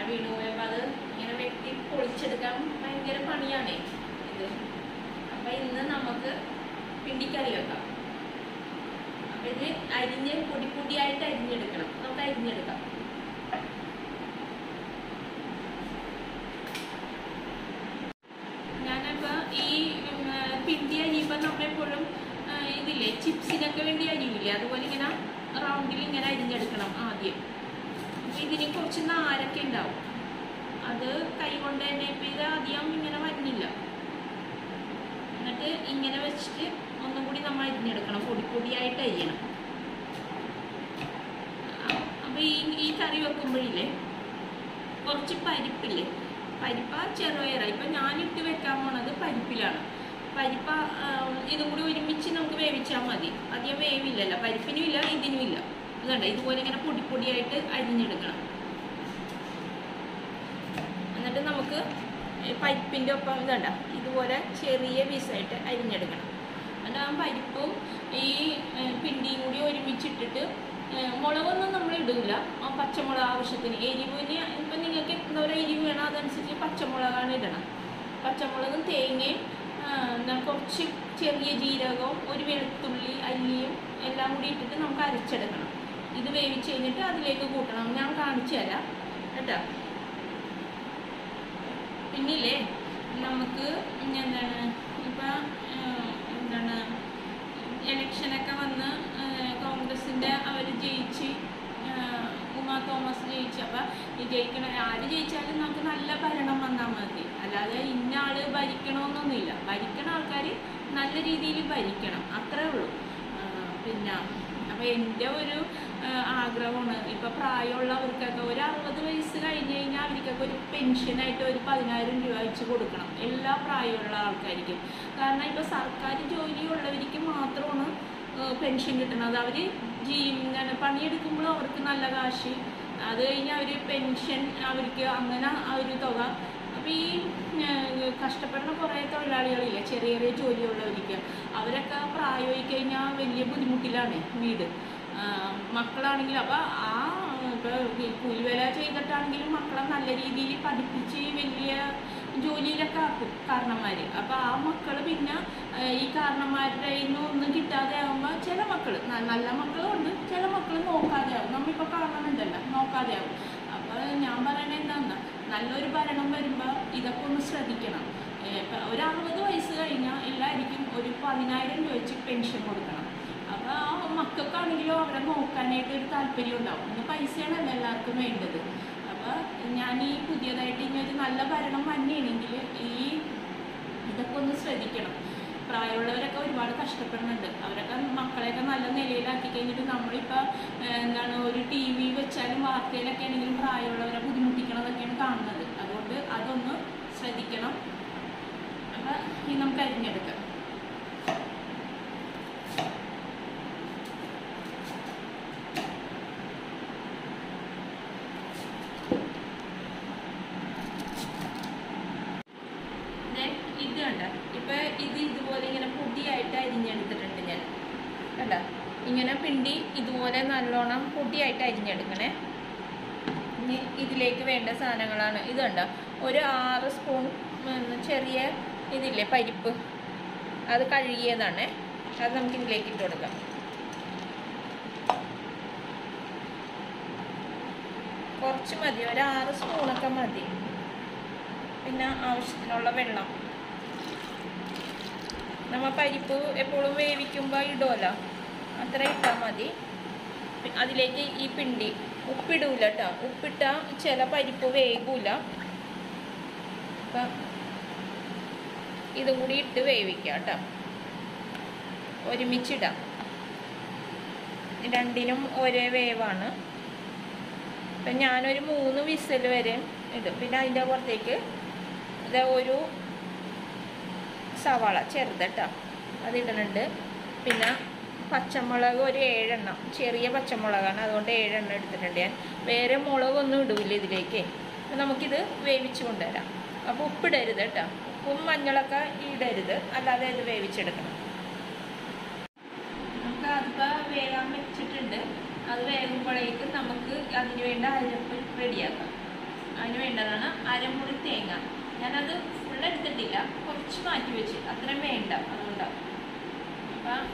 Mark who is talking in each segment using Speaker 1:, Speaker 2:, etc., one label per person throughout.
Speaker 1: വീണ് പോയപ്പോൾ അത് ഇങ്ങനെ വെട്ടി പൊളിച്ചെടുക്കാൻ ഭയങ്കര പണിയാണേ ഇത് അപ്പം ഇന്ന് നമുക്ക് പിണ്ടിക്കറി വെക്കാം അപ്പം ഇത് അരിഞ്ഞ് പൊടി പൊടിയായിട്ട് അരിഞ്ഞെടുക്കണം നമുക്ക് അരിഞ്ഞെടുക്കാം ഞാനിപ്പോൾ ഈ ഉം, ആ, പിണ്ടി അരിയുമ്പോൾ നമ്മളെപ്പോഴും ആ, ഇതില്ലേ ചിപ്സിനൊക്കെ വേണ്ടി അരിയില്ലേ അതുപോലെ ഇങ്ങനെ റൗണ്ടിൽ ഇങ്ങനെ അരിഞ്ഞെടുക്കണം ആദ്യം അപ്പോൾ ഇതിന് കുറച്ച് നാരൊക്കെ ഉണ്ടാവും അത് കൈ കൊണ്ട് തന്നെ ഇപ്പം ഇത് അധികം ഇങ്ങനെ വരുന്നില്ല എന്നിട്ട് ഇങ്ങനെ വെച്ചിട്ട് ഒന്നും കൂടി നമ്മൾ അരിഞ്ഞെടുക്കണം പൊടി പൊടിയായിട്ട് അരിയണം അപ്പോൾ ഈ ഈ കറി വെക്കുമ്പോഴില്ലേ കുറച്ച് പരിപ്പില്ലേ പരിപ്പ ചെറുപയറ ഇപ്പം ഞാനിട്ട് വെക്കാൻ പോണത് പരിപ്പിലാണ് പരിപ്പ ആ, ഇതും കൂടി ഒരുമിച്ച് നമുക്ക് വേവിച്ചാൽ മതി അധികം വേവില്ലല്ലോ പരിപ്പിനും ഇല്ല ഇതിനും ഇല്ല ഇതുണ്ട് ഇതുപോലെ ഇങ്ങനെ പൊടി പൊടിയായിട്ട് അരിഞ്ഞെടുക്കണം എന്നിട്ട് നമുക്ക് ഈ പരിപ്പിൻ്റെ ഒപ്പം ഇതുണ്ട ഇതുപോലെ ചെറിയ പീസായിട്ട് അരിഞ്ഞെടുക്കണം എന്നിട്ട് ആ പരിപ്പും ഈ ഏ, പിണ്ടിയും കൂടി ഒരുമിച്ചിട്ടിട്ട് ഏ, മുളകൊന്നും നമ്മൾ ഇടില്ല ആ പച്ചമുളക് ആവശ്യത്തിന് എരിവിന് ഇപ്പം നിങ്ങൾക്ക് എന്താ പറയുക എരിവ് വേണം അതനുസരിച്ച് പച്ചമുളകാണ് ഇടണം പച്ചമുളകും തേങ്ങയും ആ, എന്താ കുറച്ച് ചെറിയ ജീരകവും ഒരു വെളുത്തുള്ളി അല്ലിയും എല്ലാം കൂടി ഇട്ടിട്ട് നമുക്ക് അരച്ചെടുക്കണം ഇത് വേവിച്ച് കഴിഞ്ഞിട്ട് അതിലേക്ക് കൂട്ടണം ഞാൻ കാണിച്ചു തരാം കേട്ടോ പിന്നില്ലേ നമുക്ക് എന്താണ് ഇപ്പം എന്താണ് ഇലക്ഷനൊക്കെ വന്ന് കോൺഗ്രസിൻ്റെ അവർ ജയിച്ച് ആ, ഉമാ തോമസ് ജയിച്ചു അപ്പം ഈ ജയിക്കണ ആര് ജയിച്ചാലും നമുക്ക് നല്ല ഭരണം വന്നാൽ മതി അല്ലാതെ ഇന്ന ആൾ ഭരിക്കണമെന്നൊന്നുമില്ല ഭരിക്കണ ആൾക്കാർ നല്ല രീതിയിൽ ഭരിക്കണം അത്രേ ഉള്ളൂ ആ, പിന്നെ അപ്പോൾ എൻ്റെ ഒരു ആ, ആഗ്രഹമാണ് ഇപ്പോൾ പ്രായമുള്ളവർക്കൊക്കെ ഒരു അറുപത് വയസ്സ് കഴിഞ്ഞ് കഴിഞ്ഞാൽ അവർക്കൊക്കെ ഒരു പെൻഷനായിട്ട് ഒരു പതിനായിരം രൂപ വെച്ച് കൊടുക്കണം എല്ലാ പ്രായമുള്ള ആൾക്കാർക്കും കാരണം ഇപ്പോൾ സർക്കാർ ജോലിയുള്ളവർക്ക് മാത്രമാണ് പെൻഷൻ കിട്ടുന്നത് അവർ ജീ എന്താണ് പണിയെടുക്കുമ്പോൾ അവർക്ക് നല്ല കാശ് അത് കഴിഞ്ഞ് അവർ പെൻഷൻ അവർക്ക് അങ്ങനെ ആ ഒരു തുക അപ്പോൾ ഈ ഏഹ്, കഷ്ടപ്പെടുന്ന കുറേ തൊഴിലാളികളില്ലേ ചെറിയ ചെറിയ ജോലിയുള്ളവർക്ക് അവരൊക്കെ പ്രായമായി കഴിഞ്ഞാൽ വലിയ ബുദ്ധിമുട്ടിലാണ് വീട് ആ, മക്കളാണെങ്കിലും അപ്പോൾ ആ ഇപ്പോൾ കൂലിവേല ചെയ്തിട്ടാണെങ്കിലും മക്കളെ നല്ല രീതിയിൽ പഠിപ്പിച്ച് വലിയ ജോലിയിലൊക്കെ ആക്കും കാരണന്മാർ അപ്പോൾ ആ മക്കൾ പിന്നെ ആ, ഈ കാരണന്മാരുടെ കയ്യിൽ നിന്ന് ഒന്നും കിട്ടാതെ ആകുമ്പോൾ ചില മക്കൾ നല്ല മക്കളും ഉണ്ട് ചില മക്കൾ നോക്കാതെ ആവും നമ്മളിപ്പോൾ കാണുന്നുണ്ടല്ലോ നോക്കാതെ ആവും അപ്പോൾ ഞാൻ പറയണത് എന്താണെന്ന് നല്ലൊരു ഭരണം വരുമ്പോൾ ഇതൊക്കെ ഒന്ന് ശ്രദ്ധിക്കണം ഏ, ഇപ്പൊ ഒരു അറുപത് വയസ്സ് കഴിഞ്ഞാൽ എല്ലാവർക്കും ഒരു പതിനായിരം രൂപ വെച്ച് പെൻഷൻ കൊടുക്കണം അപ്പോൾ ആ മക്കൾക്കാണെങ്കിലും അവരെ നോക്കാനായിട്ട് ഒരു താല്പര്യം ഉണ്ടാവും ഇന്ന് പൈസയാണല്ലോ എല്ലാവർക്കും വേണ്ടത് അപ്പോൾ ഞാൻ ഈ പുതിയതായിട്ട് ഇനി ഒരു നല്ല ഭരണം വന്നെയാണെങ്കിൽ ഈ ഇതൊക്കെ ഒന്ന് ശ്രദ്ധിക്കണം പ്രായമുള്ളവരൊക്കെ ഒരുപാട് കഷ്ടപ്പെടുന്നുണ്ട് അവരൊക്കെ മക്കളെയൊക്കെ നല്ല നിലയിലാക്കി കഴിഞ്ഞിട്ട് നമ്മളിപ്പോൾ എന്താണ് ഒരു ടി വി വെച്ചാലും വാർത്തയിലൊക്കെ ആണെങ്കിലും പ്രായമുള്ളവരെ ബുദ്ധിമുട്ടിക്കണതൊക്കെയാണ് കാണുന്നത് അതുകൊണ്ട് അതൊന്ന് ശ്രദ്ധിക്കണം അപ്പം ഇനി നമുക്ക് അരിഞ്ഞെടുക്കാം ദേ, ഇത് കണ്ട ഇപ്പൊ ഇത് ഇതുപോലെ ഇങ്ങനെ പൊടിയായിട്ട് അരിഞ്ഞെടുത്തിട്ടുണ്ട് ഞാൻ കണ്ട ഇങ്ങനെ പിണ്ടി ഇതുപോലെ നല്ലോണം പൊടിയായിട്ട് അരിഞ്ഞെടുക്കണേ ഇനി ഇതിലേക്ക് വേണ്ട സാധനങ്ങളാണ് ഇത് കണ്ട ഒരു ആറ് സ്പൂൺ ഉം, ചെറിയ ഇതില്ലേ പരിപ്പ് അത് കഴുകിയതാണേ അത് നമുക്ക് ഇതിലേക്ക് ഇട്ട് കൊടുക്കാം കുറച്ച് മതി ഒരു ആറ് സ്പൂണൊക്കെ മതി പിന്നെ ആവശ്യത്തിനുള്ള വെള്ളം നമ്മൾ പരിപ്പ് എപ്പോഴും വേവിക്കുമ്പോൾ ഇടുമല്ലോ അത്ര ഇട്ടാൽ മതി പി- അതിലേക്ക് ഈ പിണ്ടി ഉപ്പിടൂല കേട്ടോ ഉപ്പിട്ടാൽ ചില പരിപ്പ് വേകൂല അപ്പം ഇതും കൂടി ഇട്ട് വേവിക്കാം കേട്ടോ ഒരുമിച്ചിടാം രണ്ടിനും ഒരേ വേവാണ് അപ്പം ഞാനൊരു മൂന്ന് വിസൽ വരെ ഇടും പിന്നെ അതിൻ്റെ പുറത്തേക്ക് ഇത് ഒരു സവാള ചെറുതട്ടോ അതിടുന്നുണ്ട് പിന്നെ പച്ചമുളക് ഒരു ഏഴെണ്ണം ചെറിയ പച്ചമുളകാണ് അതുകൊണ്ട് ഏഴെണ്ണം എടുത്തിട്ടുണ്ട് ഞാൻ വേറെ മുളകൊന്നും ഇടില്ല ഇതിലേക്ക് അപ്പം നമുക്കിത് വേവിച്ച് കൊണ്ടുവരാം അപ്പോൾ ഉപ്പിടരുത് കേട്ടോ ഉപ്പും മഞ്ഞളൊക്കെ ഇടരുത് അല്ലാതെ ഇത് വേവിച്ചെടുക്കണം നമുക്ക് അതിപ്പോൾ വേഗം വെച്ചിട്ടുണ്ട് അത് വേകുമ്പോഴേക്കും നമുക്ക് അതിന് വേണ്ട അരപ്പ് റെഡിയാക്കാം അതിന് വേണ്ടതാണ് അരമുറി തേങ്ങ ഞാനത് ഫുൾ എടുത്തിട്ടില്ല കുറച്ച് മാറ്റി വെച്ച് അത്രയും വേണ്ട അതുകൊണ്ടാണ് അപ്പം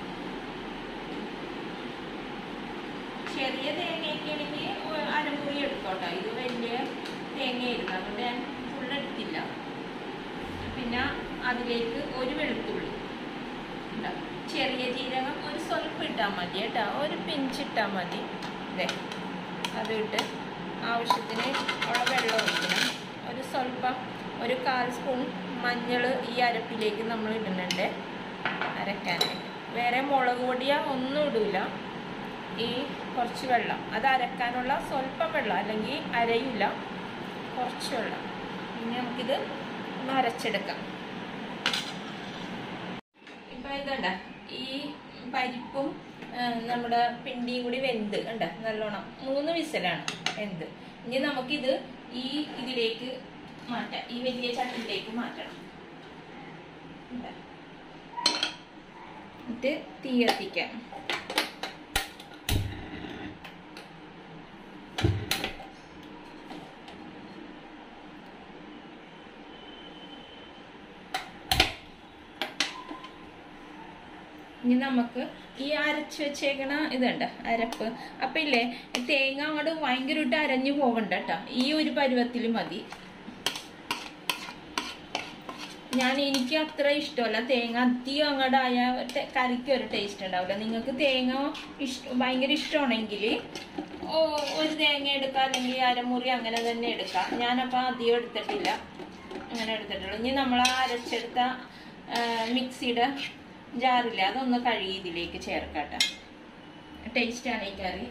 Speaker 1: ചെറിയ തേങ്ങയൊക്കെ ആണെങ്കിൽ അരമുറി എടുത്തോട്ടോ ഇത് വലിയ തേങ്ങയായിരുന്നു അതുകൊണ്ട് ഞാൻ ഫുൾ എടുത്തില്ല പിന്നെ അതിലേക്ക് ഒരു വെളുത്തുള്ളി ഇതാ. ചെറിയ ജീരകം ഒരു സ്വല്പം ഇട്ടാൽ മതി കേട്ടോ ഒരു പിഞ്ച് ഇട്ടാൽ മതി ഇതേ അത് ഇട്ട് ആവശ്യത്തിന് ഉള്ള വെള്ളം ഒഴിക്കണം ഒരു സ്വല്പം ഒരു കാൽ സ്പൂൺ മഞ്ഞൾ ഈ അരപ്പിലേക്ക് നമ്മൾ ഇടുന്നുണ്ട് അരക്കാനായിട്ട് വേറെ മുളക് പൊടിയോ ഒന്നും ഇടൂല ഈ കുറച്ച് വെള്ളം അത് അരക്കാനുള്ള സ്വല്പം വെള്ളം അല്ലെങ്കിൽ അരയില്ല കുറച്ച് വെള്ളം ഇനി നമുക്കിത് ഒന്ന് അരച്ചെടുക്കാം ഇപ്പൊ ഇതുണ്ട ഈ പരിപ്പും ആ, നമ്മുടെ പിണ്ടിയും കൂടി വെന്ത് ഉണ്ട് നല്ലോണം മൂന്ന് വിസലാണ് വെന്ത് ഇനി നമുക്കിത് ഈ ഇതിലേക്ക് മാറ്റാം ഈ വലിയ ചട്ടിയിലേക്ക് മാറ്റണം ഉണ്ട്. എന്നിട്ട് തീ കത്തിക്കാം ഇനി നമുക്ക് ഈ അരച്ച് വെച്ചേക്കണ ഇതുണ്ട് അരപ്പ് അപ്പം ഇല്ലേ തേങ്ങ അങ്ങോട്ട് ഭയങ്കരമായിട്ട് അരഞ്ഞു പോകണ്ട കേട്ടോ ഈ ഒരു പരുവത്തിൽ മതി ഞാൻ എനിക്ക് അത്ര ഇഷ്ടമല്ല തേങ്ങ അധികം അങ്ങോട്ട് ആയ ടെ- കറിക്ക് ഒരു ടേസ്റ്റ് ഉണ്ടാവില്ല നിങ്ങൾക്ക് തേങ്ങ ഇഷ്ട ഭയങ്കര ഇഷ്ടമാണെങ്കിൽ ഒരു തേങ്ങ എടുക്കാം അല്ലെങ്കിൽ അരമുറി അങ്ങനെ തന്നെ എടുക്കാം ഞാനപ്പോൾ അധികം എടുത്തിട്ടില്ല അങ്ങനെ എടുത്തിട്ടുള്ളൂ ഇനി നമ്മൾ ആ അരച്ചെടുത്ത ആ, മിക്സിയുടെ ജാറില്ല അതൊന്ന് കഴുകി ഇതിലേക്ക് ചേർക്കട്ടെ ടേസ്റ്റാണ് ഈ കറി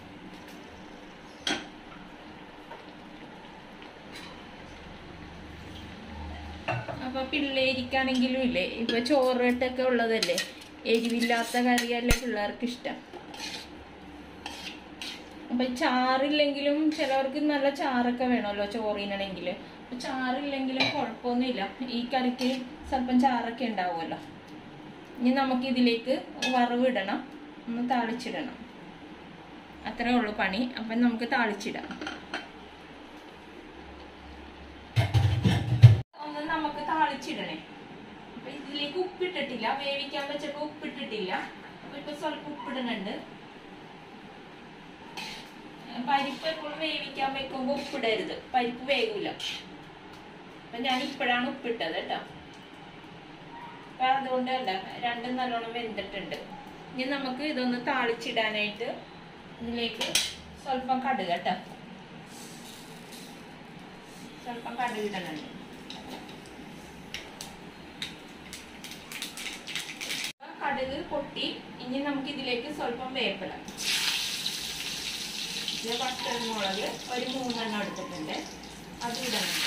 Speaker 1: അപ്പൊ പിള്ളേരിക്കാണെങ്കിലും ഇല്ലേ ഇപ്പൊ ചോറിട്ടൊക്കെ ഉള്ളതല്ലേ എരിവില്ലാത്ത കറിയല്ലേ പിള്ളേർക്ക് ഇഷ്ടം അപ്പൊ ഈ ചാറില്ലെങ്കിലും ചിലവർക്ക് നല്ല ചാറൊക്കെ വേണമല്ലോ ചോറിനാണെങ്കിൽ അപ്പൊ ചാറില്ലെങ്കിലും കുഴപ്പമൊന്നുമില്ല ഈ കറിക്ക് സ്വല്പം ചാറൊക്കെ ഉണ്ടാവുമല്ലോ ഇനി നമുക്ക് ഇതിലേക്ക് വറവിടണം ഒന്ന് താളിച്ചിടണം അത്രേ ഉള്ളൂ പണി അപ്പം നമുക്ക് താളിച്ചിടാം ഒന്ന് നമുക്ക് താളിച്ചിടണേ അപ്പൊ ഇതിലേക്ക് ഉപ്പിട്ടിട്ടില്ല വേവിക്കാൻ വെച്ചപ്പോ ഉപ്പിട്ടിട്ടില്ല അപ്പൊ ഇപ്പൊ സ്വല്പം ഉപ്പിടുന്നുണ്ട് പരിപ്പ് എപ്പോഴും വേവിക്കാൻ വെക്കുമ്പോ ഉപ്പിടരുത് പരിപ്പ് വേഗൂല അപ്പൊ ഞാൻ ഇപ്പോഴാണ് ഉപ്പിട്ടത് കേട്ടോ അപ്പൊ അതുകൊണ്ടല്ല രണ്ടും നല്ലോണം വെന്തിട്ടുണ്ട് ഇനി നമുക്ക് ഇതൊന്ന് താളിച്ചിടാനായിട്ട് ഇതിലേക്ക് സ്വല്പം കടുക് കേട്ടോ സ്വല്പം കടുക് ഇടുന്നുണ്ട് കടുക് പൊട്ടി ഇനി നമുക്ക് ഇതിലേക്ക് സ്വല്പം വേപ്പില ഇത് പച്ചമുളക് ഒരു മൂന്നെണ്ണം എടുത്തിട്ടുണ്ട് അത് ഇടുന്നുണ്ട്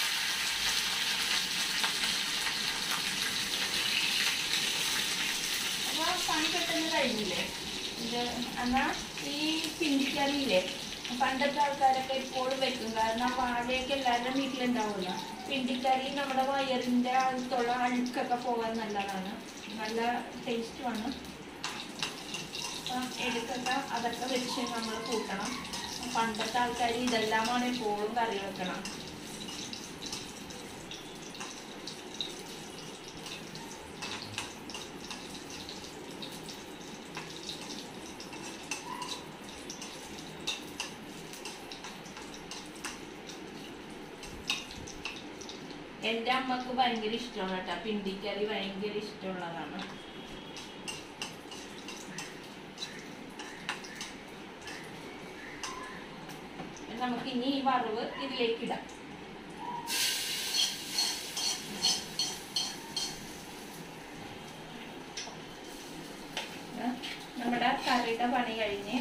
Speaker 1: അപ്പൊ പണി പെട്ടെന്ന് കഴിഞ്ഞില്ലേ ഇത് എന്നാ ഈ പിണ്ടിക്കറിയില്ലേ പണ്ടത്തെ ആൾക്കാരൊക്കെ ഇപ്പോഴും വെക്കും കാരണം വാഴയൊക്കെ എല്ലാവരുടെ വീട്ടിലുണ്ടാവില്ല പിണ്ടിക്കറി നമ്മുടെ വയറിന്റെ അകത്തുള്ള അഴുക്കൊക്കെ പോകാൻ നല്ലതാണ് നല്ല ടേസ്റ്റുമാണ് അപ്പം എടുക്കൊക്കെ അതൊക്കെ വെച്ച് നമ്മൾ കൂട്ടണം പണ്ടത്തെ ആൾക്കാർ ഇതെല്ലാമാണ് എപ്പോഴും കറി വെക്കണം എൻ്റെ അമ്മക്ക് ഭയങ്കര ഇഷ്ടമാണ് കേട്ടോ പിണ്ടിക്കറി ഭയങ്കര ഇഷ്ടമുള്ളതാണ് നമുക്ക് ഇനി ഈ വറവ് ഇതിലേക്ക് ഇടാം ആ, നമ്മുടെ കറിയുടെ പണി കഴിഞ്ഞ്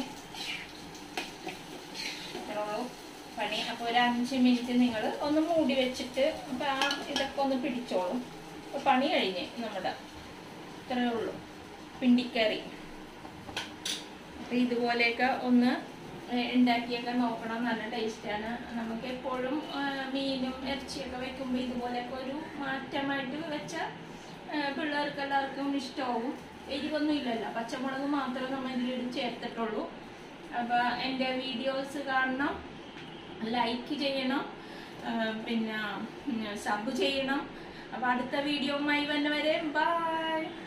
Speaker 1: ഇത്രേ ഉള്ളൂ പണി അപ്പോൾ ഒരു അഞ്ച് മിനിറ്റ് നിങ്ങൾ ഒന്ന് മൂടി വെച്ചിട്ട് അപ്പോൾ ആ ഇതൊക്കെ ഒന്ന് പിടിച്ചോളും അപ്പോൾ പണി കഴിഞ്ഞ് നമ്മുടെ ഇത്രയേ ഉള്ളൂ പിണ്ടിക്കറി അപ്പോൾ ഇതുപോലെയൊക്കെ ഒന്ന് ഏഹ്, ഉണ്ടാക്കിയൊക്കെ നോക്കണം നല്ല ടേസ്റ്റാണ് നമുക്ക് എപ്പോഴും ഏഹ്, മീനും ഇറച്ചിയൊക്കെ വെക്കുമ്പോൾ ഇതുപോലെയൊക്കെ ഒരു മാറ്റമായിട്ട് വെച്ചാൽ പിള്ളേർക്ക് എല്ലാവർക്കും ഇഷ്ടമാവും എരിവൊന്നും ഇല്ലല്ലോ പച്ചമുളക് മാത്രമേ നമ്മൾ ഇതിൽ ചേർത്തിട്ടുള്ളൂ അപ്പോൾ എൻ്റെ വീഡിയോസ് കാണണം ലൈക്ക് ചെയ്യണം ആ, പിന്നെ സബ് ചെയ്യണം അപ്പോൾ അടുത്ത വീഡിയോയുമായി വന്നവരെ ബൈ